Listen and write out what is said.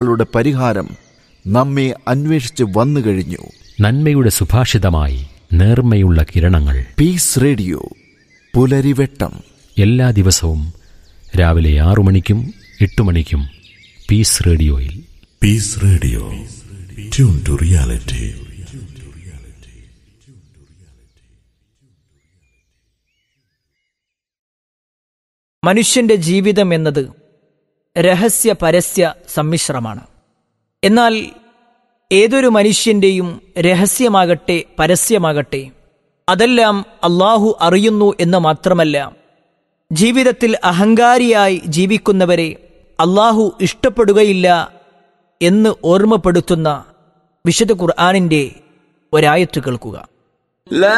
പ്രശ്നങ്ങളുടെ പരിഹാരം നമ്മെ അന്വേഷിച്ച് വന്നു കഴിഞ്ഞു നന്മയുടെ സുഭാഷിതമായി നേർമ്മയുള്ള കിരണങ്ങൾ പീസ് റേഡിയോ പുലരിവെട്ടം എല്ലാ ദിവസവും രാവിലെ ആറു മണിക്കും എട്ട് മണിക്കും പീസ് റേഡിയോയിൽ Peace Radio. Tune to reality. മനുഷ്യന്റെ ജീവിതം എന്നത് രഹസ്യ പരസ്യ സമ്മിശ്രമാണ് എന്നാൽ ഏതൊരു മനുഷ്യന്റെയും രഹസ്യമാകട്ടെ പരസ്യമാകട്ടെ അതെല്ലാം അള്ളാഹു അറിയുന്നു എന്ന് മാത്രമല്ല ജീവിതത്തിൽ അഹങ്കാരിയായി ജീവിക്കുന്നവരെ അള്ളാഹു ഇഷ്ടപ്പെടുകയില്ല എന്ന് ഓർമ്മപ്പെടുത്തുന്ന വിശുദ്ധ ഖുർആാനിന്റെ ഒരായത്ത് കേൾക്കുക لا